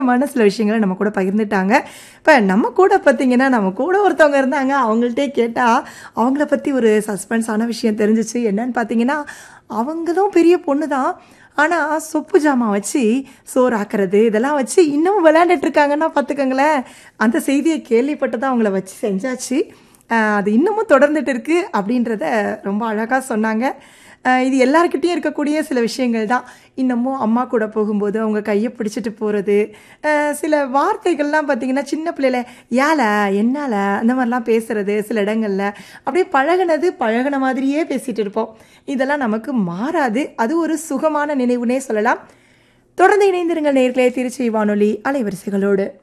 மான சில விஷயங்கள நம்ம கூட பகிர்ந்துட்டாங்க. இப்ப நம்ம கூட பார்த்தீங்கன்னா, நம்ம கூட ஒருத்தவங்க இருந்தாங்க. அவங்கள்ட்டயே கேட்டா, அவங்கள பத்தி ஒரு சஸ்பென்ஸான விஷயம் தெரிஞ்சுச்சு. என்னன்னு பார்த்தீங்கன்னா, அவங்களும் பெரிய பொண்ணு தான். ஆனா, சொப்பு ஜாமான் வச்சு சோறு ஆக்குறது, இதெல்லாம் வச்சு இன்னமும் விளையாண்டுட்டு இருக்காங்கன்னா பார்த்துக்கங்களேன். அந்த செய்திய கேள்விப்பட்டு தான் அவங்கள வச்சு செஞ்சாச்சு. அ அது இன்னமும் தொடர்ந்துட்டு இருக்கு அப்படின்றத ரொம்ப அழகா சொன்னாங்க. அ இது எல்லார்கிட்டயும் இருக்கக்கூடிய சில விஷயங்கள் தான். இன்னமும் அம்மா கூட போகும்போது அவங்க கைய பிடிச்சிட்டு போறது, அ சில வார்த்தைகள்லாம் பார்த்தீங்கன்னா, சின்ன பிள்ளையில "ஏல, என்னால" அந்த மாரிலாம் பேசுறது சில இடங்கள்ல. அப்படியே பழகுனது பழகுன மாதிரியே பேசிட்டு இருப்போம். இதெல்லாம் நமக்கு மாறாது. அது ஒரு சுகமான நினைவுன்னே சொல்லலாம். தொடர்ந்து இணைந்திருங்கள் நேயர்களே திருச்சி வானொலி அலைவரிசைகளோடு.